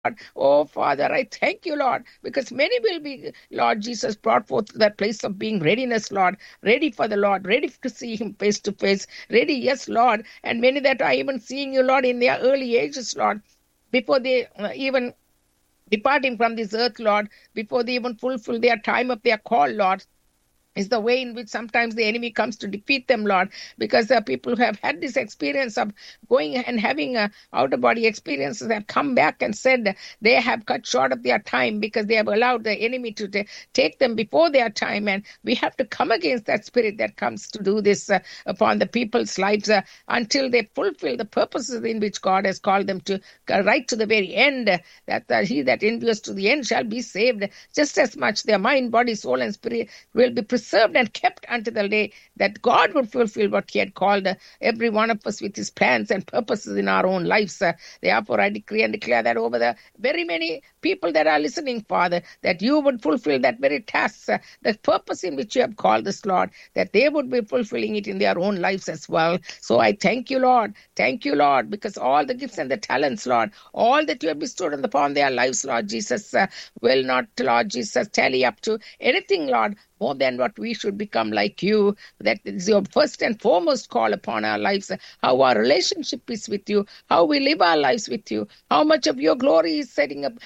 Oh, Father, I thank you, Lord, because many will be, Lord Jesus, brought forth to that place of being readiness, Lord, ready for the Lord, ready to see Him face to face, ready, yes, Lord, and many that are even seeing you, Lord, in their early ages, Lord, before they uh, even departing from this earth, Lord, before they even fulfill their time of their call, Lord is the way in which sometimes the enemy comes to defeat them, Lord, because there are people who have had this experience of going and having a out of body experiences have come back and said they have cut short of their time because they have allowed the enemy to ta- take them before their time. And we have to come against that spirit that comes to do this uh, upon the people's lives uh, until they fulfill the purposes in which God has called them to uh, right to the very end. uh, that uh, he that endures to the end shall be saved. Just as much their mind, body, soul, and spirit will be preserved and kept until the day that God will fulfill what He had called uh, every one of us with His plans and purposes in our own lives. Uh, therefore, I decree and declare that over the very many people that are listening, Father, that you would fulfill that very task, uh, the purpose in which you have called us, Lord, that they would be fulfilling it in their own lives as well. So I thank you, Lord. Thank you, Lord, because all the gifts and the talents, Lord, all that you have bestowed upon their lives, Lord Jesus, uh, will not, Lord Jesus, tally up to anything, Lord, more than what we should become like you. That is your first and foremost call upon our lives. How our relationship is with you, how we live our lives with you, how much of your glory is setting up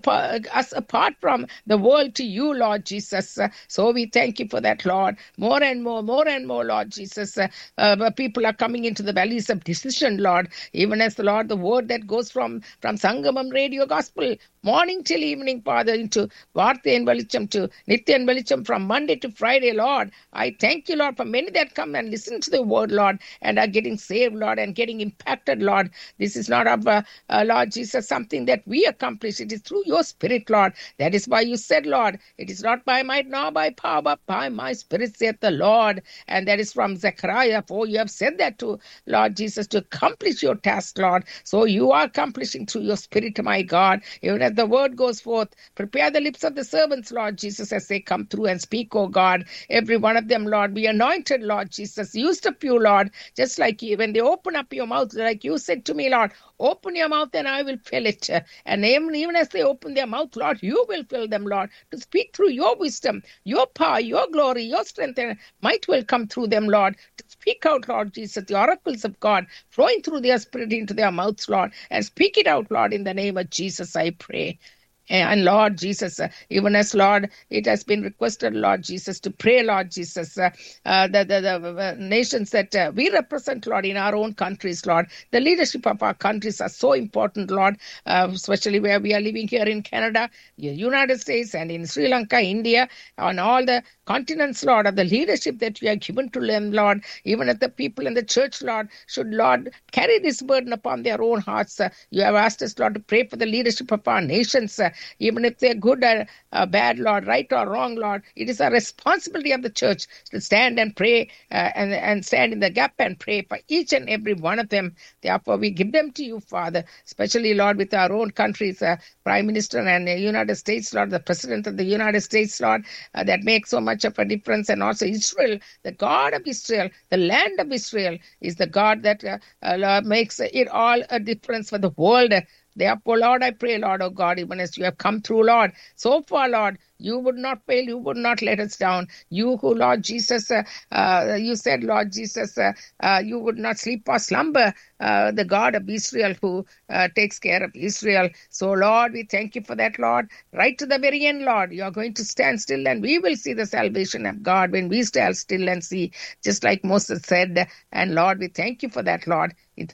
us apart from the world to you, Lord Jesus. So we thank you for that, Lord. More and more, more and more, Lord Jesus. Uh, people are coming into the valleys of decision, Lord. Even as the Lord, the word that goes from from Sangamam Radio Gospel morning till evening, Father, into Vartha and Velicham to Nitya and Velicham from Monday to Friday, Lord. I thank you, Lord, for many that come and listen to the word, Lord, and are getting saved, Lord, and getting impacted, Lord. This is not of, uh, uh, Lord Jesus, something that we accomplish. It is through your spirit, Lord. That is why you said, Lord, it is not by might nor by power, but by my spirit, saith the Lord. And that is from Zechariah, for you have said that to Lord Jesus to accomplish your task, Lord. So you are accomplishing through your spirit, my God. Even as the word goes forth, prepare the lips of the servants, Lord Jesus, as they come through and speak, oh God. Every one of them, Lord, be anointed, Lord Jesus. Used of you, Lord, just like you, when they open up your mouth, like you said to me, Lord, open your mouth and I will fill it. And even, even as they open their mouth, Lord, you will fill them, Lord, to speak through your wisdom, your power, your glory, your strength, and might will come through them, Lord, to speak out, Lord Jesus, the oracles of God flowing through their spirit into their mouths, Lord, and speak it out, Lord, in the name of Jesus, I pray. And Lord Jesus, uh, even as Lord, it has been requested, Lord Jesus, to pray, Lord Jesus, uh, uh, the, the, the nations that uh, we represent, Lord, in our own countries, Lord. The leadership of our countries are so important, Lord, uh, especially where we are living here in Canada, the United States, and in Sri Lanka, India, on all the continents, Lord, of the leadership that you have given to them, Lord, even at the people in the church, Lord, should, Lord, carry this burden upon their own hearts. Uh, you have asked us, Lord, to pray for the leadership of our nations. Uh, even if they're good or uh, bad, Lord, right or wrong, Lord. It is a responsibility of the church to stand and pray uh, and, and stand in the gap and pray for each and every one of them. Therefore, we give them to you, Father, especially, Lord, with our own countries, uh, Prime Minister and the United States, Lord, the President of the United States, Lord, uh, that makes so much of a difference, and also Israel, the God of Israel, the land of Israel, is the God that uh, uh, makes it all a difference for the world. Therefore, Lord, I pray, Lord, oh God, even as you have come through, Lord, so far, Lord, you would not fail. You would not let us down. You who, Lord Jesus, uh, uh, you said, Lord Jesus, uh, uh you would not sleep or slumber, uh, the God of Israel who uh, takes care of Israel. So, Lord, we thank you for that, Lord. Right to the very end, Lord, you are going to stand still and we will see the salvation of God when we stand still and see, just like Moses said. And, Lord, we thank you for that, Lord. It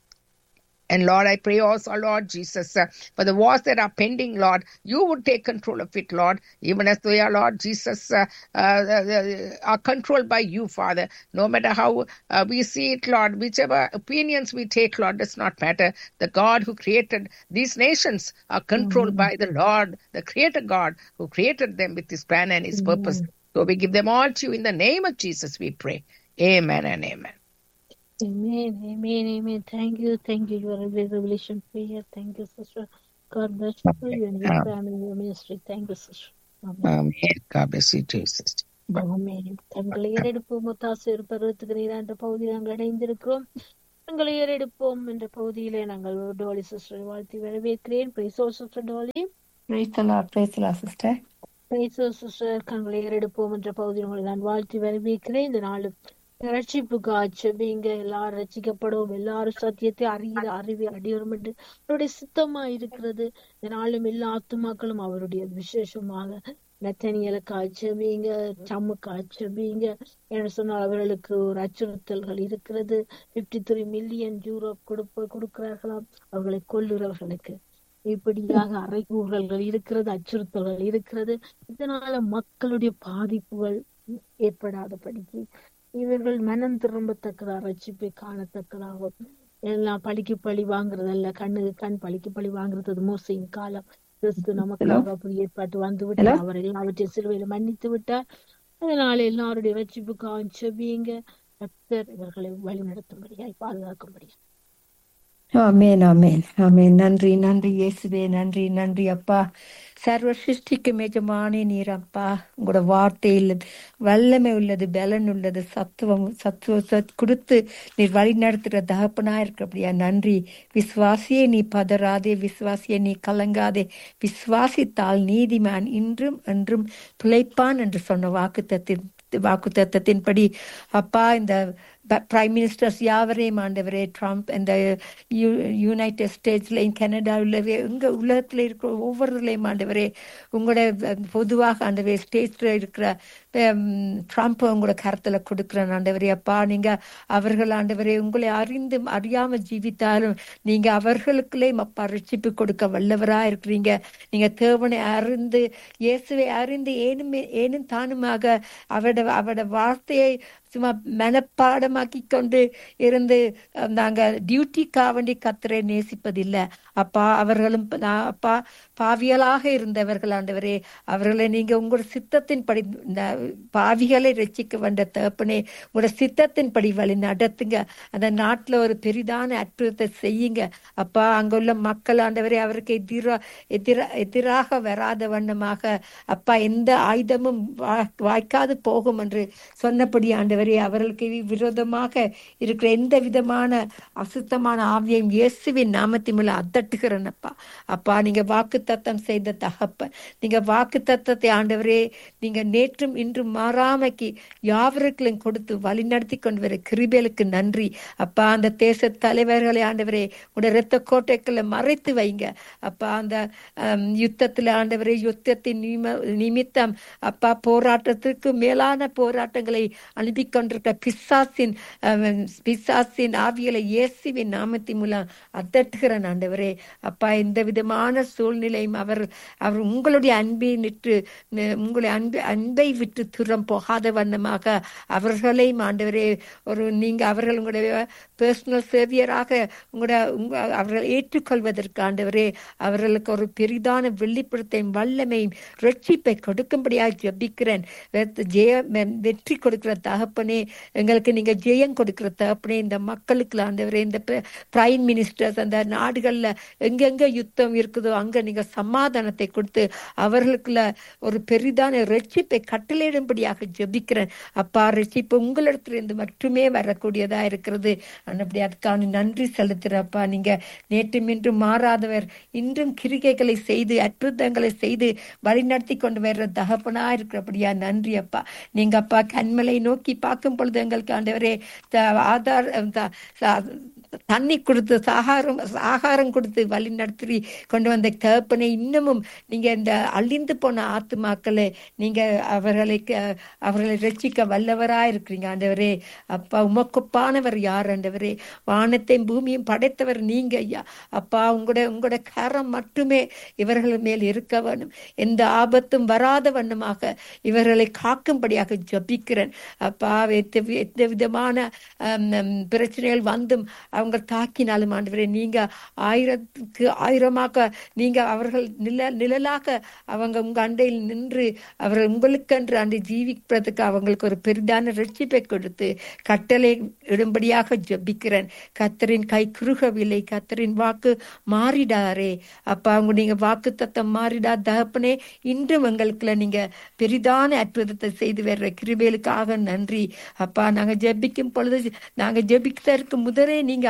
and Lord, I pray also, Lord Jesus, uh, for the wars that are pending, Lord, you would take control of it, Lord, even as they are, Lord Jesus, uh, uh, are controlled by you, Father. No matter how we see it, Lord, whichever opinions we take, Lord, does not matter. The God who created these nations are controlled mm-hmm. by the Lord, the Creator God, who created them with His plan and His mm-hmm. purpose. So we give them all to you in the name of Jesus, we pray. Amen and amen. Amen, amen, amen. Thank you, thank you. You are a revelation prayer. Thank you, sister. God bless you for you and your family, your ministry. Thank you, sister. Amen. God bless you too, sister. ஆமென். தங்களை ஏறெடுப்பு முத்தாசு பருவத்துக்கு நேரான பகுதியில் நாங்கள் இணைந்திருக்கிறோம் எங்களை ஏறெடுப்போம் என்ற பகுதியிலே நாங்கள் டோலி சிஸ்டர் வாழ்த்தி வரவேற்கிறேன் praise sister Dolly Praise the Lord, praise the Lord, sister. Praise sister கண்களை ஏறெடுப்போம் என்ற பகுதியில் உங்களை நான் வாழ்த்தி வரவேற்கிறேன் இந்த நாள் ரட்சிப்புக்கு ஆச்சபிங்க எல்லாரும் ரட்சிக்கப்படும் எல்லாரும் சத்தியத்தை அறிகிற அறிவை அடியோரும் என்று அவருடைய சித்தமா இருக்கிறது இந்த நாளும் எல்லா ஆத்துமாக்களும் அவருடைய விசேஷமாக நத்தனியலுக்கு ஆச்சபிங்க சம்முக்கு ஆச்சபிங்க என்று சொன்னால் அவர்களுக்கு ஒரு அச்சுறுத்தல்கள் இருக்கிறது பிப்டி த்ரீ மில்லியன் யூரோ கொடுப்ப கொடுக்கிறார்களாம் அவர்களை கொல்லுறவர்களுக்கு இப்படியாக அறைகூறல்கள் இருக்கிறது அச்சுறுத்தல்கள் இருக்கிறது இதனால மக்களுடைய பாதிப்புகள் ஏற்படாதபடிக்கு இவர்கள் மனம் திரும்பத்தக்கதா ரட்சிப்பை காணத்தக்கதாகும் எல்லாம் பழிக்கு பழி வாங்குறதல்ல கண்ணுக்கு கண் பழிக்கு பழி வாங்குறது அது மோசையின் காலம் கிறிஸ்து நமக்காக அப்படி ஏற்பாட்டு வந்து விட்டார் அவர் எல்லாவற்றையும் சிலுவையில மன்னித்து விட்டார் அதனால எல்லாருடைய ரட்சிப்புக்காக செபியுங்க கர்த்தர் இவர்களை வழி நடத்தும்படியாய் பாதுகாக்கும்படியா ஆமேன் ஆமேன் ஆமேன் நன்றி நன்றி இயேசுவே நன்றி நன்றி அப்பா சர்வ சிருஷ்டிக்கு மேஜமானே நீர் அப்பா உங்களோட வார்த்தையில் வல்லமை உள்ளது பலன் உள்ளது சத்துவம் சத்துவ சத் கொடுத்து நீர் வழி நடத்துகிற தகப்பனா இருக்கிறபடியா நன்றி விசுவாசியே நீ பதறாதே விசுவாசியே நீ கலங்காதே விசுவாசித்தால் நீதிமான் இன்றும் என்றும் பிழைப்பான் என்று சொன்ன வாக்கு தத்தின் வாக்கு தத்தத்தின்படி அப்பா இந்த பிரைம் மினிஸ்டர்ஸ் யாவரையும் ஆண்டவரே ட்ரம்ப் இந்த யுனைடெட் ஸ்டேட்ஸ்லையும் கனடாவிலவே எங்க உலகத்துல இருக்கிற ஒவ்வொருலையும் ஆண்டவரே உங்களோட பொதுவாக ஆண்டவரே ஸ்டேட்ஸ்ல இருக்கிற ட்ரம்ப் உங்களோட கருத்துல கொடுக்குறேன் ஆண்டவரே அப்பா நீங்க அவர்கள் ஆண்டவரே உங்களை அறிந்து அறியாம ஜீவித்தாலும் நீங்க அவர்களுக்குள்ளே அப்பா ரட்சிப்பு கொடுக்க வல்லவரா இருக்கிறீங்க நீங்க தேவனை அறிந்து இயேசுவை அறிந்து ஏனும் ஏனும் தானுமாக அவட அவட வார்த்தையை சும்மா மனப்பாடமாக்கி கொண்டு இருந்து நாங்க டியூட்டிக்காக வேண்டி கத்தரை நேசிப்பதில்லை அப்பா அவர்களும் அப்பா பாவியலாக இருந்தவர்கள் ஆண்டவரே அவர்களை நீங்க உங்களோட சித்தத்தின்படி பாவிகளை ரசிக்க வேண்ட தகப்பனே உங்களோட சித்தத்தின்படி வழி நடத்துங்க அந்த நாட்டுல ஒரு பெரிதான அற்புதத்தை செய்யுங்க அப்பா அங்குள்ள மக்கள் ஆண்டவரே அவருக்கு எதிரா எதிரா எதிராக வராத வண்ணமாக அப்பா எந்த ஆயுதமும் வாய்க்காது போகும் என்று சொன்னபடி ஆண்டவரே அவர்களுக்கு விரோதமாக இருக்கிற எந்த விதமான அசுத்தமான ஆவியம் இயேசுவின் நாமத்தின் மேல அதட்டுகிறேன் அப்பா அப்பா நீங்க வாக்கு தத்தம் செய்த தகப்ப நீங்க வாக்கு தத்தத்தை ஆண்டவரே நீங்க நேற்றும் இன்றும் மாறாமைக்கு யாவருக்கும் கொடுத்து வழி நடத்தி கொண்டு வர கிருபேலுக்கு நன்றி அப்பா அந்த தேச தலைவர்களை ஆண்டவரே உடைய இரத்த கோட்டைக்குள்ள மறைத்து வைங்க அப்பா அந்த யுத்தத்துல ஆண்டவரே யுத்தத்தின் நிமித்தம் அப்பா போராட்டத்திற்கு மேலான போராட்டங்களை அனுப்பி கொண்டிருக்க பிசாசின் பிசாசின் ஆவியலை இயேசுவின் நாமத்தின் மூலம் அதட்டுகிறேன் ஆண்டவரே அப்பா எந்த விதமான சூழ்நிலையும் அவர் அவர் உங்களுடைய அன்பை நிற்று உங்களுடைய அன்பு அன்பை விட்டு துறம் போகாத வண்ணமாக அவர்களையும் ஆண்டவரே ஒரு நீங்க அவர்கள் உங்களுடைய பர்சனல் சேவியராக உங்களோட உங்க அவர்கள் ஏற்றுக்கொள்வதற்கு ஆண்டவரே அவர்களுக்கு ஒரு பெரிதான வெளிப்படுத்தையும் வல்லமையும் ரட்சிப்பை கொடுக்கும்படியாக ஜபிக்கிறேன் ஜெய வெற்றி கொடுக்கிற தகப்பனே எங்களுக்கு நீங்க ஜெயம் கொடுக்கிற தகப்பனே இந்த மக்களுக்கு ஆண்டவரே இந்த பிரைம் மினிஸ்டர்ஸ் அந்த நாடுகள்ல எங்கெங்க யுத்தம் இருக்குதோ அங்க நீங்க சமாதானத்தை கொடுத்து அவர்களுக்குள்ள ஒரு பெரிதான ரட்சிப்பை கட்டளையிடும்படியாக ஜபிக்கிறேன் அப்பா ரட்சிப்பு உங்களிடத்திலிருந்து மட்டுமே வரக்கூடியதா இருக்கிறது அப்படி அதுக்கான நன்றி செலுத்துறப்பா நீங்க நேற்று இன்றும் மாறாதவர் இன்றும் கிரிகைகளை செய்து அற்புதங்களை செய்து வழிநடத்தி கொண்டு வர்ற தகப்பனா இருக்கிறபடியா நன்றி அப்பா நீங்க அப்பா கண்மலை நோக்கி பார்க்கும் பொழுது எங்களுக்கு ஆண்டவரே ஆதார் தண்ணி கொடுத்து ஆகாரம் ஆகாரம் கொடுத்து வழி நடத்தி கொண்டு வந்த தகப்பனை இன்னமும் நீங்க இந்த அழிந்து போன ஆத்துமாக்களை நீங்க அவர்களை அவர்களை ரசிக்க வல்லவரா இருக்கிறீங்க ஆண்டவரே அப்பா உமக்குப்பானவர் யார் ஆண்டவரே வானத்தையும் பூமியும் படைத்தவர் நீங்க ஐயா அப்பா உங்களோட உங்களோட கரம் மட்டுமே இவர்கள் மேல் இருக்க வேணும் எந்த ஆபத்தும் வராத வண்ணமாக இவர்களை காக்கும்படியாக ஜபிக்கிறேன் அப்பா எந்த விதமான பிரச்சனைகள் வந்தும் அவங்க தாக்கினாலும் ஆண்டவரே நீங்க ஆயிரத்துக்கு ஆயிரமாக நீங்க அவர்கள் நில நிழலாக அவங்க உங்க அண்டையில் நின்று அவர்கள் உங்களுக்கென்று அன்று ஜீவிப்பதற்கு அவங்களுக்கு ஒரு பெரிதான ரட்சிப்பை கொடுத்து கட்டளை இடும்படியாக ஜபிக்கிறேன் கத்தரின் கை குறுகவில்லை கத்தரின் வாக்கு மாறிடாரே அப்பா அவங்க நீங்க வாக்கு தத்தம் மாறிடா தகப்பனே இன்றும் எங்களுக்குள்ள நீங்க பெரிதான அற்புதத்தை செய்து வர்ற கிருபேலுக்காக நன்றி அப்பா நாங்க ஜெபிக்கும் பொழுது நாங்க ஜெபிக்கிறதுக்கு முதலே நீங்க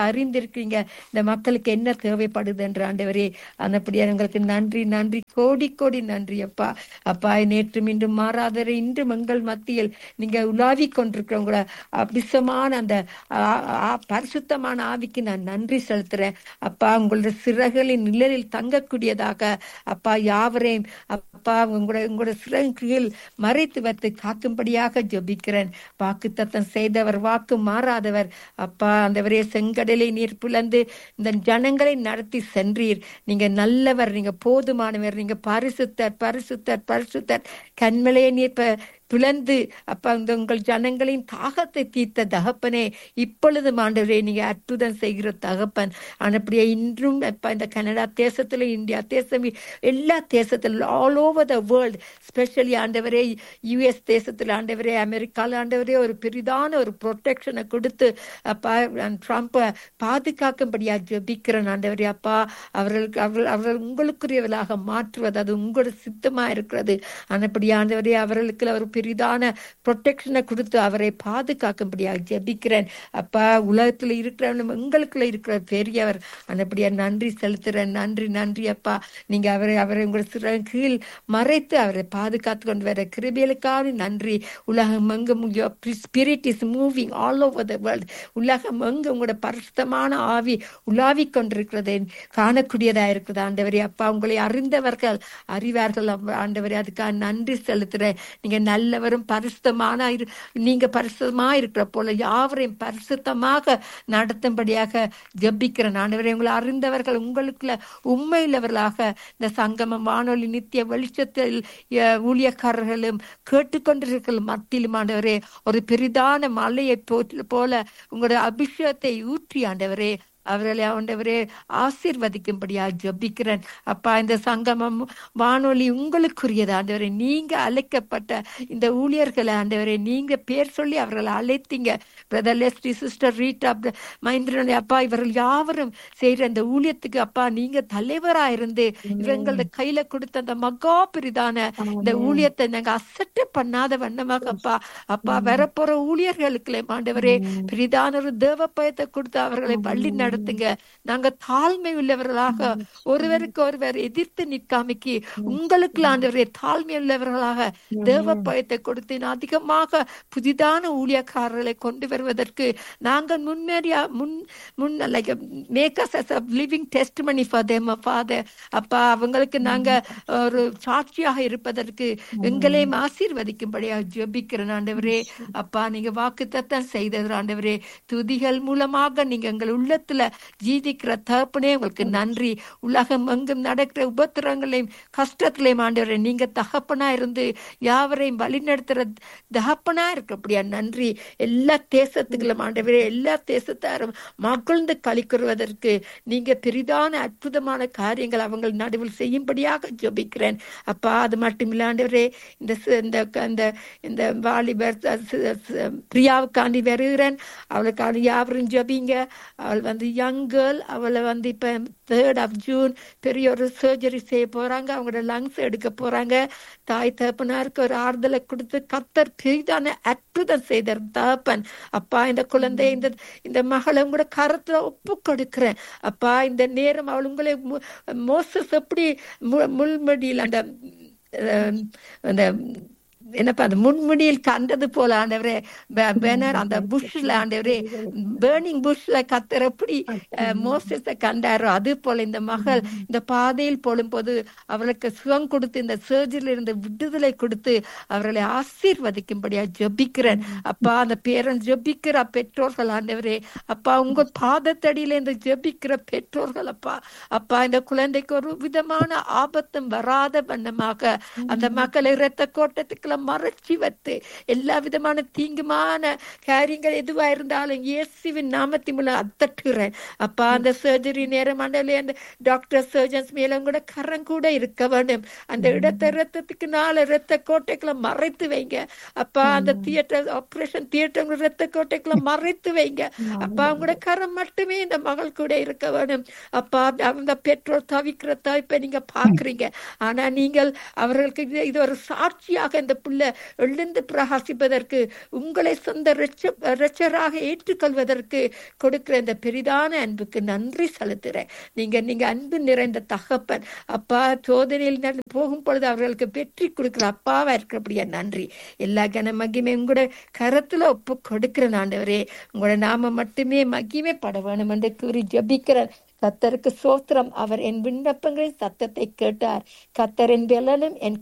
அறிந்திருக்கிறீங்க இந்த மக்களுக்கு என்ன தேவைப்படுது என்று ஆண்டவரே அந்தபடியா உங்களுக்கு நன்றி நன்றி கோடி கோடி நன்றி அப்பா அப்பா நேற்றும் இன்றும் மாறாதரை இன்றும் எங்கள் மத்தியில் நீங்க உலாவி கொண்டிருக்கிறவங்கள அபிசமான அந்த ஆ- ஆ- பரிசுத்தமான ஆவிக்கு நான் நன்றி செலுத்துறேன் அப்பா உங்களுடைய சிறகுகளின் நிழலில் தங்கக்கூடியதாக அப்பா யாவரையும் அப்பா உங்களுடைய உங்களுடைய சிறகின் கீழ் மறைத்து வைத்து காக்கும்படியாக ஜெபிக்கிறேன் வாக்கு தத்தம் செய்தவர் வாக்கு மாறாதவர் அப்பா அந்தவரே செங்கடலை நீர் பிளந்து இந்த ஜனங்களை நடத்தி சென்றீர் நீங்க நல்லவர் நீங்க போதுமானவர் நீங்க பரிசுத்தர் பரிசுத்தர் பரிசுத்தர் கண்மலையை நீர் ப- பிளந்து அப்ப அந்த உங்கள் ஜனங்களின் தாகத்தை தீர்த்த தகப்பனே இப்பொழுது ஆண்டவரே நீங்க அற்புதம் செய்கிற தகப்பன் ஆனப்படியே இன்றும் அப்ப இந்த கனடா தேசத்துல இந்தியா தேசம் எல்லா தேசத்திலும் all over the world specially ஆண்டவரே யுஎஸ் தேசத்தில் ஆண்டவரே அமெரிக்கால ஆண்டவரே ஒரு பெரிதான ஒரு ப்ரொடெக்ஷனை கொடுத்து அப்பா ட்ரம்ப்பை பாதுகாக்கும்படியா ஜெபிக்கிறேன் ஆண்டவரே அப்பா அவர்களுக்கு அவர்கள் அவர்கள் உங்களுக்குரியவர்களாக மாற்றுவது அது உங்களோட சித்தமா இருக்கிறது ஆனப்படி ஆண்டவரே அவர்களுக்கு ஒரு பெரிதான ப்ரொடெக்ஷனை கொடுத்து அவரை பாதுகாக்கும்படியாக ஜெபிக்கிறேன் அப்பா உலகத்துல இருக்கிற எங்களுக்குள்ள இருக்கிற பெரியவர் ஆனப்படியா நன்றி செலுத்துறேன் நன்றி நன்றி அப்பா நீங்க அவரை அவரை உங்கள் சிற கீழ் மறைத்து அவரை பாதுகாத்து கொண்டு வர கிருபியலுக்காக நன்றி உலகம் எங்கும் spirit is moving all over the world உலகம் எங்கும் உங்களோட பரிசுத்தமான ஆவி உலாவி கொண்டிருக்கிறது காணக்கூடியதா இருக்குது ஆண்டவரே அப்பா உங்களை அறிந்தவர்கள் அறிவார்கள் அப்பா, ஆண்டவரே அதுக்காக நன்றி செலுத்துறேன் நீங்க நல்லவரும் பரிசுத்தமான இரு- நீங்க பரிசுத்தமா இருக்கிற போல யாவரையும் பரிசுத்தமாக நடத்தும்படியாக ஜெபிக்கிறேன் ஆண்டவரே உங்களை அறிந்தவர்கள் உங்களுக்குள்ள உண்மையுள்ளவர்களாக இந்த சங்கமம் வானொலி நித்திய வெளிச்சத்தில் அஹ், ஊழியக்காரர்களும் கேட்டுக்கொண்டிருக்கிற மத்தியிலும் ஆண்டவரே ஒரு பெரிதான மலையை போல- போல உங்களுடைய அபிஷேகத்தை ஊற்றி ஆண்டவரே அவர்களை ஆண்டவரே ஆசீர்வதிக்கும்படியா ஜெபிக்கிறேன் அப்பா இந்த சங்கமம் வானொலி உங்களுக்குரியது ஆண்டவரே நீங்க அழைக்கப்பட்ட இந்த ஊழியர்களை ஆண்டவரே நீங்க பேர் சொல்லி அவர்களை அழைத்தீங்க brother Lesty sister Rita Mahendran அப்பா இவர்கள் யாவரும் செய்யற அந்த ஊழியத்துக்கு அப்பா நீங்க தலைவரா இருந்து இவங்களோட கையில கொடுத்த அந்த மகா பெரிதான இந்த ஊழியத்தை நாங்க அசட்டை பண்ணாத வண்ணமாக அப்பா அப்பா வரப்போற ஊழியர்களுக்கு ஆண்டவரே பெரிதான ஒரு தேவ பயத்தை கொடுத்து அவர்களை வழி நடத்துங்க நாங்க தாழ்மை உள்ளவர்களாக ஒருவருக்கு ஒருவர் எதிர்த்து நிற்காமைக்கு உங்களுக்கு ஆண்டவரே தாழ்மை உள்ளவர்களாக தேவ பயத்தை கொடுத்து இன்னும் அதிகமாக புதிதான ஊழியக்காரர்களை கொண்டு வருவதற்கு நாங்கள் முன்னேறியா முன் முன் like make us us living testimony for them father அப்பா அவங்களுக்கு நாங்க ஒரு சாட்சியாக இருப்பதற்கு எங்களையும் ஆசீர்வதிக்கும்படியாக ஜெபிக்கிறேன் ஆண்டவரே அப்பா நீங்க வாக்கு தத்தம் செய்தது ஆண்டவரே துதிகள் மூலமாக நீங்க எங்கள் உள்ளத்துல ஜீதிக்கிற தகப்பனே உங்களுக்கு நன்றி உலகம் எங்கும் நடக்கிற உபத்திரங்களையும் கஷ்டத்திலையும் ஆண்டவரே நீங்க தகப்பனா இருந்து யாவரையும் வழிநடத்துற தகப்பனா இருக்கப்படியா நன்றி எல்லா தேசத்துக்களும் ஆண்டவரே எல்லா தேசத்தாரும் மகிழ்ந்து கழிக்குறுவதற்கு நீங்க பெரிதான அற்புதமான காரியங்கள் அவங்க நடுவில் செய்யும்படியாக ஜெபிக்கிறேன் அப்பா அது மட்டும் இல்லாண்டவரே இந்த சி- இந்த இந்த இந்த வாலிபர் அ, சி- சி- பிரியாவுக்காண்டி வருகிறேன் அவளுக்காண்டி யாவரும் ஜெபிங்க அவள் வந்து யங் கேர்ள் அவளை வந்து இப்ப தேர்ட் ஆஃப் ஜூன் பெரிய ஒரு சர்ஜரி செய்ய போறாங்க அவங்களோட லங்ஸ் எடுக்க போறாங்க தாய் தகப்பனாருக்கு ஒரு ஆறுதலை கொடுத்து கத்தர் பெரிதான அற்புதம் செய்தார் தகப்பன் அப்பா இந்த குழந்தை இந்த இந்த மகளை கூட கரத்துல ஒப்பு கொடுக்கிறேன் அப்பா இந்த நேரம் அவள் உங்களை மு- மோசஸ் எப்படி மு- முள்மடியில் அந்த அஹ், அந்த என்னப்பா அந்த முன்முடியில் கண்டது போல ஆண்டவரே ப- பேனர் அந்த புஷ்ல ஆண்டவரே பேர்னிங் புஷ்ல கத்தர் எப்படி மோசஸ கண்டாரோ அது போல இந்த மகள் இந்த பாதையில் போடும்போது அவளுக்கு சுகம் கொடுத்து இந்த சர்ஜரியில இருந்து விடுதலை கொடுத்து அவர்களை ஆசீர்வதிக்கும்படியா ஜெபிக்கிறேன் அப்பா அந்த பேரன் ஜெபிக்கிற பெற்றோர்கள் ஆண்டவரே அப்பா உங்க பாதத்தடியில இந்த ஜெபிக்கிற பெற்றோர்கள் அப்பா அப்பா இந்த குழந்தைக்கு ஒரு விதமான ஆபத்தும் வராத வண்ணமாக அந்த மக்களை இரத்த கோட்டத்துக்குள்ள மறைச்சி வைத்து எல்லா விதமான தீங்குமான காரியங்கள் எதுவா இருந்தாலும் இயேசுவின் நாமத்தின் மூலம் அத்தட்டுகிறேன் அப்பா அந்த சர்ஜரி நேரம் ஆண்டவரே அந்த டாக்டர் சர்ஜன்ஸ் மேல கூட கரம் கூட இருக்க வேண்டும் அந்த இடத்தை ரத்தத்துக்கு நாலு ரத்த கோட்டைக்குள்ள மறைத்து வைங்க அப்பா அந்த தியேட்டர் ஆபரேஷன் தியேட்டர் ரத்த கோட்டைக்குள்ள மறைத்து வைங்க அப்பா உங்களோட கரம் மட்டுமே இந்த மகள் கூட இருக்க வேண்டும் அப்பா அந்த பெற்றோர் தவிக்கிற தவிப்பை நீங்க பாக்குறீங்க ஆனா நீங்கள் அவர்களுக்கு இது இது ஒரு சாட்சியாக இந்த பிள்ளை உள்ள எழுந்து பிரகாசிப்பதற்கு உங்களை சொந்த இரட்ச- இரட்சகராக ஏற்றுக்கொள்வதற்கு கொடுக்கிற இந்த பெரிதான அன்புக்கு நன்றி செலுத்துறேன் நீங்க நீங்க அன்பு நிறைந்த தகப்பன் அப்பா சோதனையில் நடந்து போகும் பொழுது அவர்களுக்கு வெற்றி கொடுக்கிற அப்பாவா இருக்கிறபடியா நன்றி எல்லா கன மகிமை உங்களோட கரத்துல ஒப்பு கொடுக்கிற ஆண்டவரே உங்களோட நாம மட்டுமே மகிமைப்பட வேணும் என்று கூறி ஜெபிக்கிறேன் கத்தருக்கு சோத்திரம் அவர் என் விண்ணப்பங்களின் சத்தத்தை கேட்டார் கத்தர் என் பெலனும் என்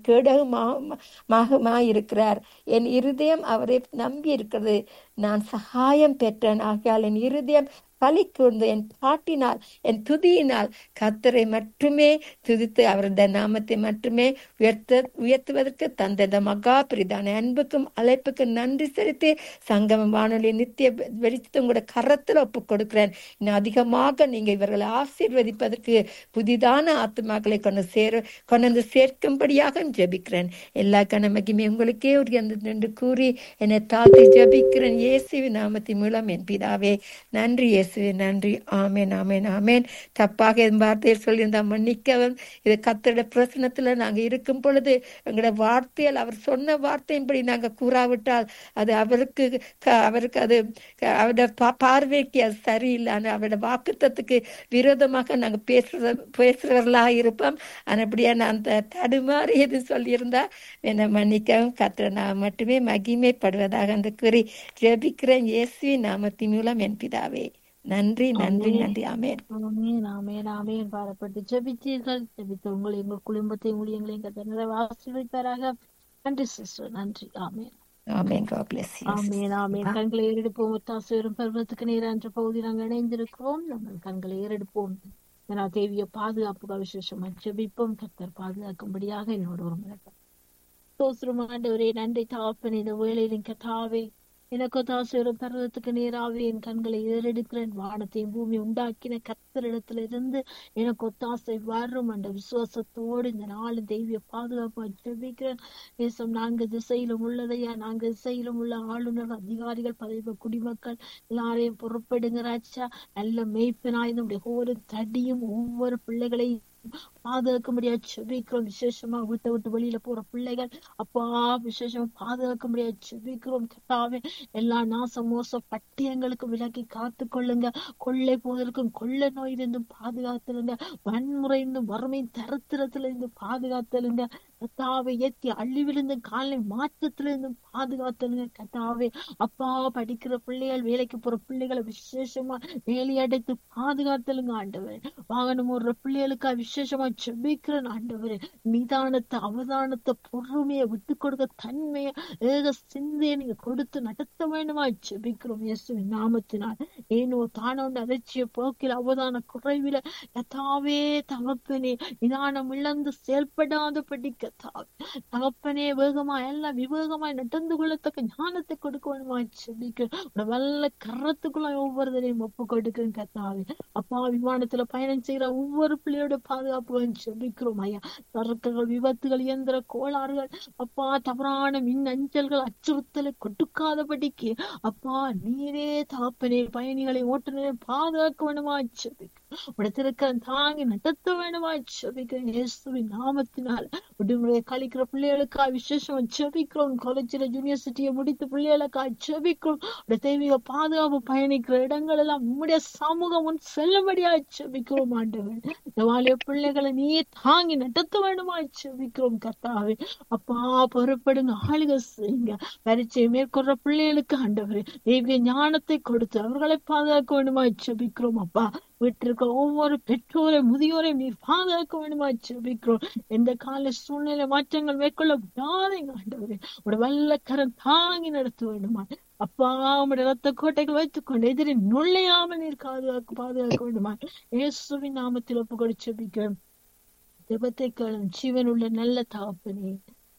கேடகமாயிருக்கிறார் என் இருதயம் அவரை நம்பி இருக்கிறது நான் சகாயம் பெற்றேன் ஆகையால் என் இருதயம் பலி கூர்ந்து என் பாட்டினால் என் துதியினால் கத்தரை மட்டுமே துதித்து அவரது நாமத்தை மட்டுமே உயர்த்த உயர்த்துவதற்கு தந்த இந்த மகா பிரிதான அன்புக்கும் அழைப்புக்கும் நன்றி செலுத்தி சங்கமம் வானொலி நித்திய வெளிச்சத்தை உங்களோட கரத்துல ஒப்பு கொடுக்கிறேன் இன்னும் அதிகமாக நீங்க இவர்களை ஆசீர்வதிப்பதற்கு புதிதான ஆத்மாக்களை கொண்டு சேர கொண்டு வந்து சேர்க்கும்படியாக ஜெபிக்கிறேன் எல்லா கனமகிமே உங்களுக்கே உரியது என்று கூறி என்னை தாழ்த்தி ஜெபிக்கிறேன் இயேசுவின் நாமத்தின் மூலம் என் பிதாவே நன்றி இயேசுவே நன்றி ஆமேன் ஆமேன் ஆமேன் தப்பாக என் வார்த்தையில் சொல்லியிருந்தா மன்னிக்கவும் இது கத்தோட பிரசனத்துல நாங்க இருக்கும் பொழுது எங்களோட வார்த்தையால் அவர் சொன்ன வார்த்தையின்படி நாங்க கூறாவிட்டால் அது அவருக்கு க- அவருக்கு அது க- அவரோட பா- பார்வைக்கு அது சரியில்லை ஆனா அவரோட வாக்குத்தத்துக்கு விரோதமாக நாங்க பேசுற பேசுறவர்களா இருப்போம் ஆனப்படியா நான் அந்த தடுமாறி எது சொல்லியிருந்தா என்னை மன்னிக்கவும் கத்திர நான் மட்டுமே மகிமைப்படுவதாக என்று கூறி ஜெபிக்கிறேன் இயேசுவின் நாமத்தின் மூலம் என் பிதாவே நன்றி நன்றி ஆமென். நன்றி ஆமென் ஆமென் ஆமென் ஆமென் பாடப்பட்டு ஜெபித்தீர்கள் ஜெபித்த உங்களை எங்கள் குடும்பத்தை ஊழியங்களையும் கத்த நிறைவு ஆசீர்வதிப்பாராக நன்றி சிஸ்டர் நன்றி ஆமென் ஆமென் God bless you. ஆமென் ஆமென் கண்களை ஏறெடுப்போம் ஒத்தாசை வரும் பருவத்துக்கு நேரம் என்ற பகுதி நாங்கள் இணைந்திருக்கிறோம் நாங்கள் கண்களை ஏறெடுப்போம் ஏன்னா தேவிய பாதுகாப்புகள் விசேஷமா ஜெபிப்போம் கத்தர் பாதுகாக்கும்படியாக என்னோட ஒரு முழக்கம் சோஸ்திரம் ஆண்டவரே நன்றி தாப்பன் இந்த வேளையிலும் கத்தாவே எனக்கு தாசரும் பர்வத்துக்கு நேராவே என் கண்களை ஏறெடுக்கிறேன் வானத்தையும் பூமி உண்டாக்கின கத்தரிடத்துல இருந்து எனக்கு ஒத்தாசை வரும் என்ற விசுவாசத்தோடு இந்த நாளும் தெய்வீக பாதுகாப்பு ஜெபிக்கிறேன் தேசம் நான்கு திசையிலும் உள்ளதையா நான்கு திசையிலும் உள்ள ஆளுநர் அதிகாரிகள் பதவி குடிமக்கள் எல்லாரையும் பொறுப்படுங்க ராஜா நல்ல மெய்ப்பனாய் நம்முடைய ஒவ்வொரு தடியும் ஒவ்வொரு பிள்ளைகளையும் பாதுகாக்க முடியாது செபிக்கிறோம் விசேஷமா வீட்டை விட்டு வெளியில போற பிள்ளைகள் அப்பா விசேஷமா பாதுகாக்க முடியாது செபிக்கிறோம் கத்தாவே எல்லா நாச மோச பட்டியங்களுக்கு விலக்கி காத்து கொள்ளுங்க கொள்ளை போவதற்கும் கொள்ளை நோயிலிருந்தும் பாதுகாத்துலுங்க வன்முறையிலிருந்தும் வறுமை தரத்திரத்திலிருந்து பாதுகாத்துலுங்க கத்தாவை ஏத்தி அழிவிலிருந்து காலை மாற்றத்திலிருந்தும் பாதுகாத்துலுங்க கத்தாவே அப்பா படிக்கிற பிள்ளைகள் வேலைக்கு போற பிள்ளைகளை விசேஷமா வேலி அடைத்து பாதுகாத்துலுங்க ஆண்டவர் வாகனம் ஓடுற பிள்ளைகளுக்கு விசேஷமா செபிக்கிறேன் ஆண்டவர் நிதானத்தை அவதானத்தை பொறுமையை விட்டு கொடுக்க தன்மையை ஏக சிந்தையை நீங்க கொடுத்து நடத்த வேண்டுமா செபிக்கிறோம் இயேசுவின் நாமத்தினால் ஏனோ தானோண்ட அலட்சிய போக்கில் அவதான குறைவில கத்தாவே தகப்பனே நிதானம் இழந்து செயல்படாதபடி கத்தாவே தகப்பனே வேகமா எல்லாம் விவேகமாய் நடந்து கொள்ளத்தக்க ஞானத்தை கொடுக்க வேண்டுமா செபிக்கிறேன் வல்ல கரத்துக்குள்ள ஒவ்வொருத்தரையும் ஒப்பு கொடுக்கிறேன் கத்தாவே அப்பா விமானத்துல பயணம் செய்யற ஒவ்வொரு பிள்ளையோட பாதுகாப்பு செபிக்கிறோம் ஐயா சரக்குகள் விபத்துகள் இயந்திர கோளாறுகள் அப்பா தவறான மின் அஞ்சல்கள் அச்சுறுத்தலை கொடுக்காதபடிக்கு அப்பா நீரே தகப்பனே பயணிகளை ஓட்டுநரை பாதுகாக்க வேண்டுமா செபிக்கிறோம் உடத்திருக்க தாங்கி நடத்த வேண்டுமா செபிக்கிறேன் இயேசுவின் நாமத்தினால் விடுமுறை கழிக்கிற பிள்ளைகளுக்கா விசேஷம் செபிக்கிறோம் காலேஜில் யூனிவர்சிட்டியை முடித்த பிள்ளைகளுக்கா செபிக்கிறோம் உடைய தெய்வீக பாதுகாப்பு பயணிக்கிற இடங்கள் எல்லாம் உம்முடைய சமூகம் முன் செல்லும்படியா செபிக்கிறோம் ஆண்டவர் இந்த வாலிய பிள்ளைகளை நீயே தாங்கி நடத்த வேண்டுமா செபிக்கிறோம் கர்த்தாவே அப்பா பொறுப்படுங்க ஆளுக செய்யுங்க பரீட்சை மேற்கொள்ற பிள்ளைகளுக்கு ஆண்டவர் தெய்வீக ஞானத்தை கொடுத்து அவர்களை பாதுகாக்க வேண்டுமா செபிக்கிறோம் அப்பா வீட்டிற்கு ஒவ்வொரு பெற்றோரை முதியோரை நீர் பாதுகாக்க வேண்டுமா செபிக்கிறோம் எந்த கால சூழ்நிலை மாற்றங்கள் மேற்கொள்ள விடாதீங்க ஆண்டவரே உடைய வல்லக்கரம் தாங்கி நடத்த வேண்டுமா அப்பா உடைய ரத்த கோட்டைகள் வைத்துக் கொண்டு எதிரி நுழையாமல் நீர் பாதுகாக்க பாதுகாக்க வேண்டுமா இயேசுவின் நாமத்தில் ஒப்பு கொடு செபிக்கிறேன் ஜெபத்தை கேளும் ஜீவன் உள்ள நல்ல தாப்பனே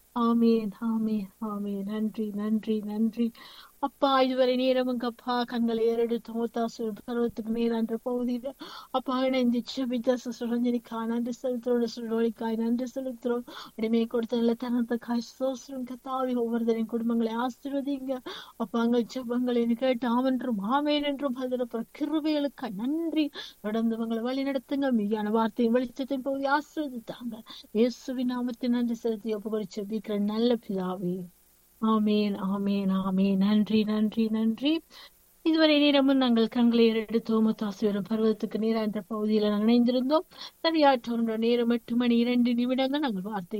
ஆமேன் ஆமேன் ஆமேன் நன்றி நன்றி நன்றி அப்பா இதுவரை நேரமுங்க அப்பா கண்களை ஏறெடுத்து மூத்தாசு பருவத்துக்கு நேரான்ற பகுதியில அப்பா இணைந்து செபித்த சுரஞ்சனிக்கா நன்றி செலுத்துறோம் சுழலிக்காய் நன்றி செலுத்துறோம் அடிமை கொடுத்த நல்ல தனத்துக்காய் சோசரம் கத்தாவி ஒவ்வொருத்தரின் குடும்பங்களை ஆசீர்வதிங்க அப்பா அங்கள் ஜெபங்களை கேட்டு ஆமென்றும் ஆமேன் என்றும் அதில் கிருபைகளுக்காய் நன்றி தொடர்ந்து உங்களை வழி நடத்துங்க மீதியான வார்த்தையின் வெளிச்சத்தின் பகுதி ஆசீர்வதித்தாங்க இயேசுவின் நாமத்தை நன்றி செலுத்தி ஒப்புக்கொடு செபிக்கிற நல்ல பிதாவே ஆமேன் ஆமேன் ஆமேன் நன்றி நன்றி நன்றி இதுவரை நேரமும் நாங்கள் கண்களை எடுத்தோம் தாசிவரம் பருவத்துக்கு நேரம் என்ற பகுதியில் நாங்கள் இணைந்திருந்தோம் சரியாற்ற நேரம் எட்டு மணி இரண்டு நிமிடங்கள் நாங்கள் வார்த்தை